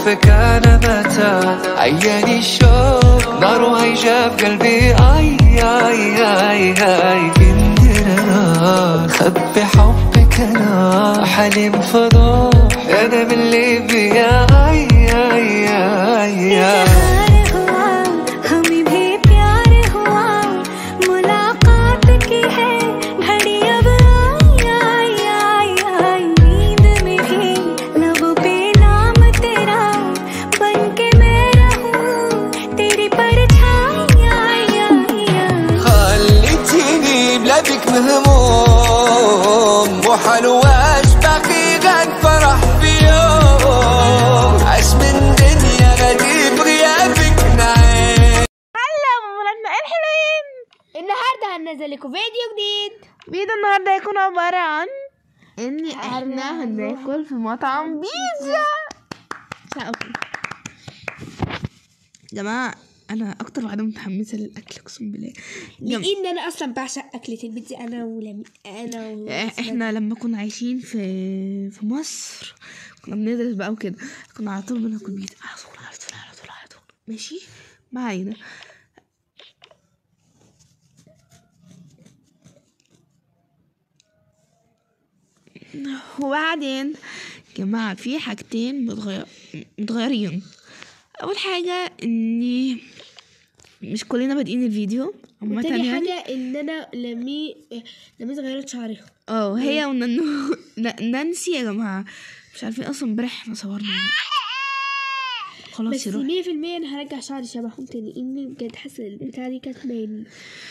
اشوفك انا بتعب عياني الشوق نار وهيجة في قلبي اي اي اي اي كندرنا خبي حبك انا حليم فضوح انا من ليبيا اي اي اي, أي इजहार हुआ हमें भी प्यार हुआ मुलाकात की है घड़ी अब आई आई आई आई नींद में भी लबों पे नाम तेरा बन के मैं रहूं तेरी परछाई आई आई आई خليتيني بلادك مهموم وحلواش باقي غير فرح في يوم عاش من دنيا غريب غيابك نعيم هلا ولادنا الحلوين النهارده هننزل لكم فيديو جديد فيديو النهارده هيكون عبارة عن ان احنا هناكل في مطعم بيتزا شاوفوا جماعة انا اكتر واحدة متحمسة للاكل اقسم بالله جم... لان انا اصلا بعشق اكله البيتزا انا ولم انا و... احنا لما كنا عايشين في في مصر كنا بندرس بقى وكده كنا على طول بناكل بيتزا على طول على طول على طول على طول ماشي ما علينا وبعدين يا جماعة في حاجتين متغير متغيرين أول حاجة إني مش كلنا بادئين الفيديو عامة تاني يعني حاجه ان انا لمي لمي غيرت شعرها اه هي ونانو ن- نانسي يا جماعة مش عارفين اصلا امبارح احنا صورنا إيه. خلاص بس يروح 100% انا هرجع شعري شبههم تاني اني بجد حاسه البتاعه دي كانت باينه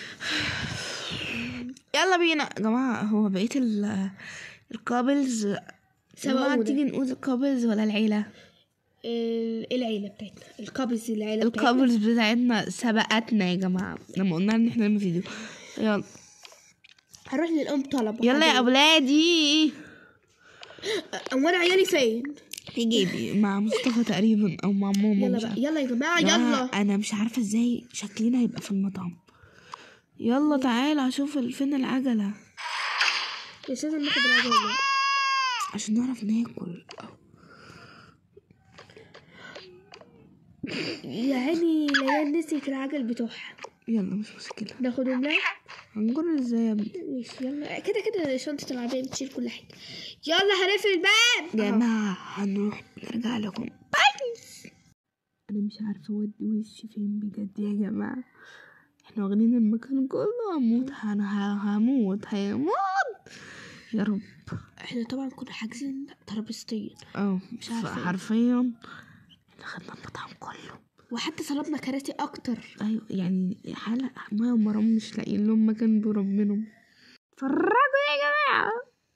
يلا بينا يا جماعة هو بقية ال الكابلز يا جماعة سبقونا. تيجي نقول الكابلز ولا العيلة ال- العيله بتاعتنا الكابلز العيله بتاعتنا الكابلز بتاعتنا سبقتنا يا جماعة لما قلنا ان احنا نعمل فيديو يلا هروح للام طلب يلا يا اولادي وانا عيالي فين في جيبي مع مصطفى تقريبا او مع ماما يلا مش بقى عارفة. يلا يا جماعه جماعة، يلا انا مش عارفه ازاي شكلنا هيبقى في المطعم يلا تعالى اشوف ال- فين العجله مش لازم ناخد العجله ولا إيه؟ عشان نعرف ناكل يا عيني ليان نسيت العجل بتوعها يلا مش مشكله ناخدهم لا هنجر ازاي يا ابني ماشي يلا كده كده شنطة العربية بتشيل كل حاجة يلا هنقفل الباب يا جماعه هنروح نرجع لكم باي انا مش عارفه اودي وشي فين بجد يا جماعه احنا واخدين المكان كله هموت انا هموت هموت يا رب احنا طبعا كنا حاجزين ترابيزتين اه مش عارفة إيه. حرفيا احنا خدنا المطعم كله وحتى طلبنا كراسي اكتر ايوه يعني حالة ما ومرام مش لاقيين لهم مكان دول منهم اتفرجوا يا جماعة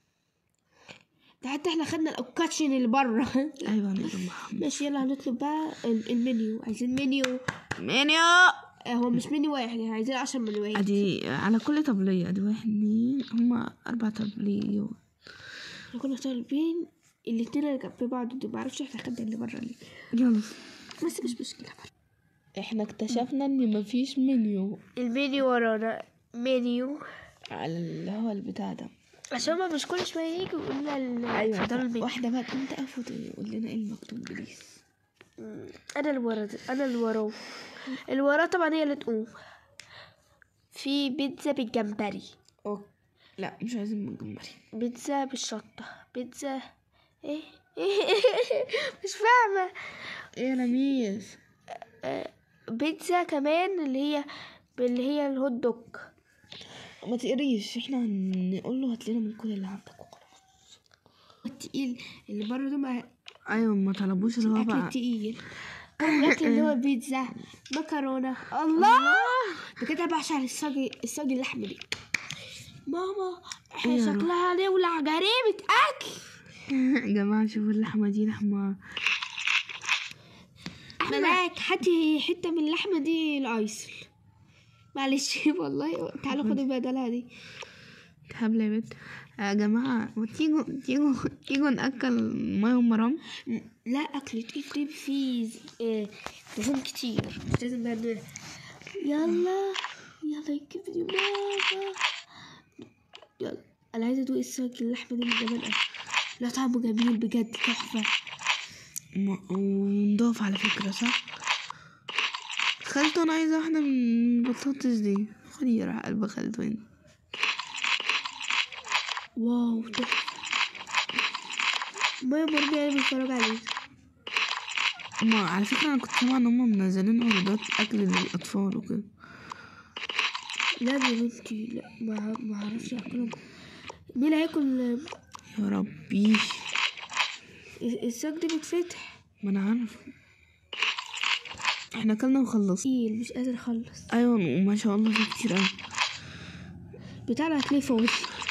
ده حتى احنا خدنا الاوكاتشن اللي بره ايوه يا جماعة ماشي يلا هنطلب بقى ال- المنيو عايزين منيو منيو آه، هو مش منيو واحد يعني عايزين عشر منيوهات ادي على كل طبلية ادي واحد اتنين هما اربع طبليات احنا كنا طالبين الاتنين اللي جنب بعض دول معرفش احنا خدنا اللي بره ليه يلا بس مش مشكلة احنا اكتشفنا ان مفيش منيو المنيو ورانا منيو على اللي هو البتاع ده عشان ما مش كل شوية يجوا يقولوا لنا ال- ايوه اتفضلوا المنيو واحدة بقى تقوم تقف وتقول لنا ايه المكتوب بليز انا اللي ورا ده- انا اللي وراه اللي وراه طبعا هي اللي تقوم في بيتزا بالجمبري اوكي لا مش عايزين من جمبري بيتزا بالشطة بيتزا ايه مش فاهمة ايه يا لميس بيتزا كمان اللي هي اللي هي الهوت دوج ما تقريش احنا هنقول له هات لنا من كل اللي عندك وخلاص التقيل اللي بره ده مع ايوه ما طلبوش اللي هو الاكل بقى التقيل الاكل اللي هو بيتزا مكرونة الله ده كده بعشق الصاج الصاج اللحم دي ماما احنا إيه يا روح؟ شكلها نولع جريمة اكل يا جماعة شوفوا اللحمة دي لحمة ملاك هاتي حتة من اللحمة دي الأيسل معلش والله تعالوا خدوا بدلها دي هبلة يا بنت يا جماعة ما تيجوا تيجوا تيجوا نأكل مية ومرام لا أكل تقيل دي فيه آه، دهون كتير مش لازم بقى ندور. يلا يلا يجيب لي ماما يلا أنا عايزة أدوق السمك اللحمة دي من زمان أوي لا طعمه جميل بجد تحفة م- ونضاف على فكرة صح خالته انا عايزة واحدة من البطاطس دي خدي يا راح قلب خالته هنا واو تحفة ما مرمي يعني بيتفرج عليه ما على فكرة انا كنت سامعة ان هم منزلين عروضات اكل للاطفال وكده لا يا بنتي لا ما ما اعرفش اكلهم مين هياكل يا ربي الساق ده بيتفتح ما انا عارف احنا اكلنا وخلصنا تقيل مش قادر اخلص ايوه وما شاء الله في كتير اوي بتاعنا هتلاقيه فاضي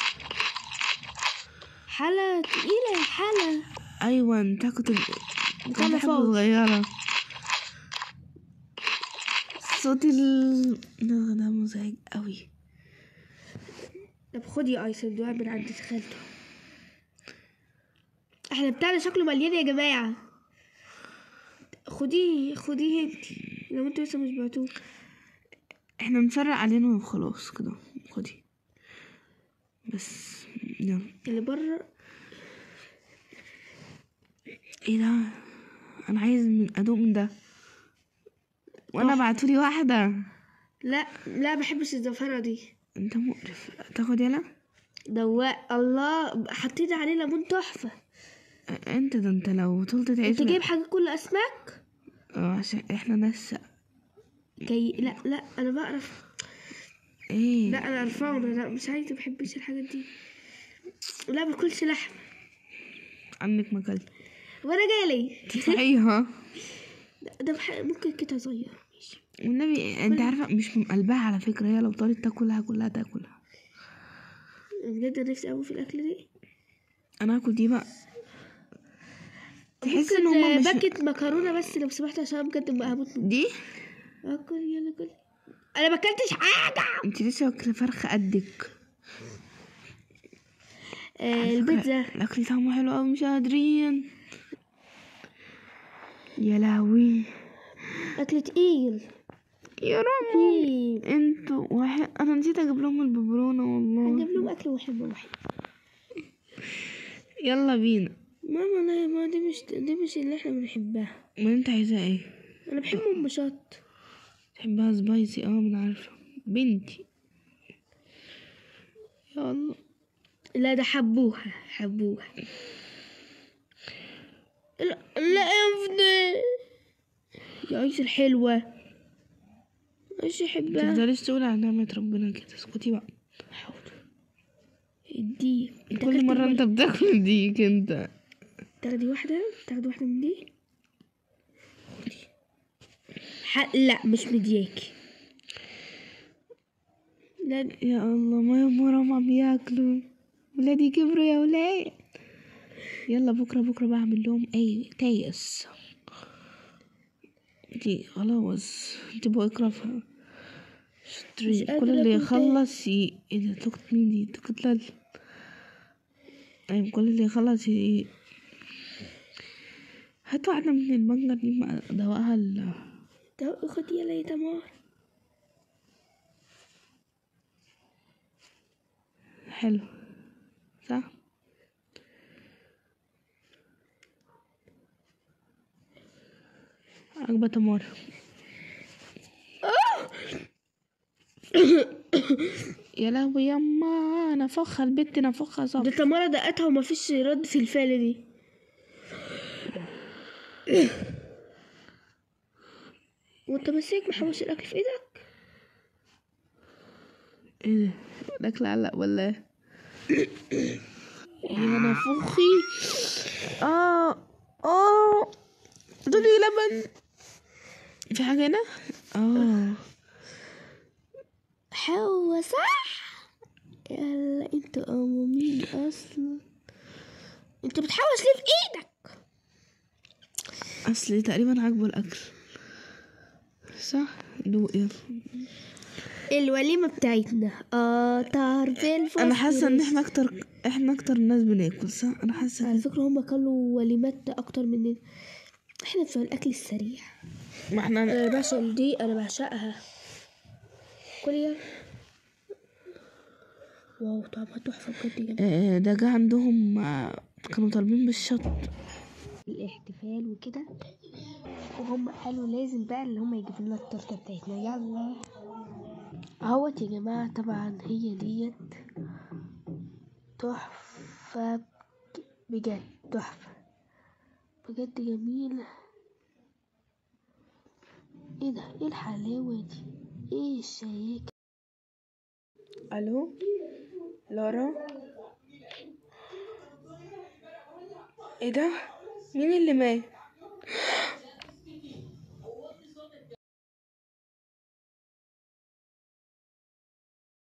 حلا تقيلة يا حلا ايوه انت كنت بتاعنا كنت فاضي صغيرة صوت ال ده ده مزعج قوي طب خدي ايسن دعاء من عند خالته احنا بتاعنا شكله مليان يا جماعة خديه خديه انتي لو انتوا لسه مش بعتوه احنا نفرق علينا وخلاص كده خدي بس يلا اللي بره ايه ده انا عايز من ادوق من ده وانا بعتولي واحدة لا لا بحبش الزفرة دي انت مقرف تاخد يلا دواء الله حطينا عليه ليمون تحفة انت ده انت لو طولت تعيش انت جايب حاجة كل اسماك اه عشان احنا ناس جاي لا لا انا بعرف ايه لا انا قرفانة لا مش عايزة بحبش الحاجات دي لا باكلش لحم عنك مكل وانا جالي صحيح ها ده بح... ممكن كده صغير ماشي والنبي انت عارفه مش من قلبها على فكره هي لو طالت تاكلها كلها تاكلها بجد أنا نفسي قوي في الاكل دي انا هاكل دي بقى تحس ان ممكن هما مش باكت مكرونة بس لو سمحت عشان أنا بجد ما هموت من دي اكل يلا كل انا ما اكلتش حاجة انت لسه واكله فرخه قدك آه البيتزا الاكل طعمه حلو قوي مش قادرين يا لهوي اكل تقيل يا رب تقيل انتوا واحد انا نسيت اجيب لهم الببرونه والله هنجيب لهم اكل واحد واحد يلا بينا ماما لا ما دي مش دي مش اللي احنا بنحبها ما انت عايزاه ايه انا بحب ام شط تحبها سبايسي اه من عارفه بنتي يا الله لا ده حبوها حبوها لا لا يا فدي يا عيش الحلوة مش احبها تفضليش تقولي على نعمة ربنا كده اسكتي بقى دي انت كل مرة انت بتاكل ديك انت تاخدي واحدة تاخدي واحدة من دي ح... لا مش مدياكي لا يا الله ما يوم وراهم عم بياكلوا ولادي كبروا يا ولاد يلا بكرة بكرة بعمل لهم اي تيس دي خلاص تبقوا اكرفها مش شطري قادرة كل اللي أكل يخلص ي... ايه ده توكت مين دي توكت لال ايوه كل اللي يخلص ي... هات واحدة من البنجر دي ما دواءها ال... ده خدي يلا يا تمار حلو صح عجبة تمار يا لهوي يما نفخها البت نفخها صح ده تمارة دقتها ومفيش رد في الفعل دي وانت مسيك محوش الاكل في ايدك ايه ده الاكل علق ولا ايه يا نفخي اه اه دولي لبن في حاجة هنا اه حوا صح يلا انت امومين اصلا انت بتحوش ليه في ايدك اصلي تقريبا عاجبه الاكل صح دوق يلا الوليمة بتاعتنا قطر في الفصل انا حاسه ان احنا اكتر احنا اكتر ناس بناكل صح انا حاسه على كده. فكرة هم كلوا وليمات اكتر مننا احنا في الاكل السريع ما احنا انا بعشق دي انا بعشقها كل يوم واو طعمها تحفة بجد يا جماعة آه، ده جه عندهم آه، كانوا طالبين بالشط الاحتفال وكده وهم قالوا لازم بقى اللي هم يجيبوا لنا التورته بتاعتنا يلا اهوت يا جماعه طبعا هي ديت تحفه بجد تحفه بجد جميله ايه ده ايه الحلاوه دي ايه الشياكه الو لارا ايه ده مين اللي مات